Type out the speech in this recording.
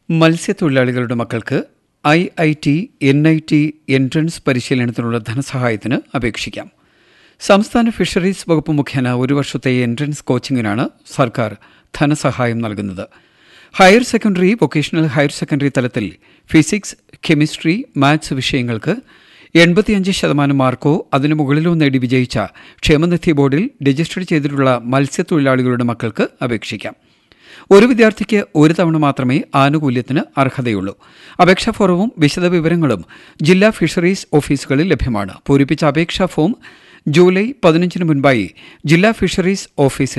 മത്സ്യത്തൊഴിലാളികളുടെ മക്കൾക്ക് I I T N I T entrance പരിശീലനത്തിനുള്ള ധനസഹായത്തിന് അപേക്ഷിക്കാം സംസ്ഥാന ഫിഷറീസ് വകുപ്പ് മുഖേന ഒരു വർഷത്തെ എൻട്രൻസ് കോച്ചിങ്ങിനാണ് സർക്കാർ ധനസഹായം നൽകുന്നത് higher secondary vocational higher secondary തലത്തിൽ ഫിസിക്സ് കെമിസ്ട്രി മാത്സ് വിഷയങ്ങൾക്ക് എൺപത്തിയഞ്ച് ശതമാനം മാർക്കോ അതിനു മുകളിലോ നേടി വിജയിച്ച ക്ഷേമനിധി ബോർഡിൽ രജിസ്റ്റർ ചെയ്തിട്ടുള്ള മത്സ്യത്തൊഴിലാളികളുടെ മക്കൾക്ക് അപേക്ഷിക്കാം ഒരു വിദ്യാർത്ഥിക്ക് ഒരു തവണ മാത്രമേ ആനുകൂല്യത്തിന് അർഹതയുള്ളൂ അപേക്ഷാ ഫോറവും വിശദവിവരങ്ങളും ജില്ലാ ഫിഷറീസ് ഓഫീസുകളിൽ ലഭ്യമാണ് പൂരിപ്പിച്ച അപേക്ഷാ ഫോം ജൂലൈ പതിനഞ്ചിന് മുൻപായി ജില്ലാ ഫിഷറീസ് ഓഫീസിൽ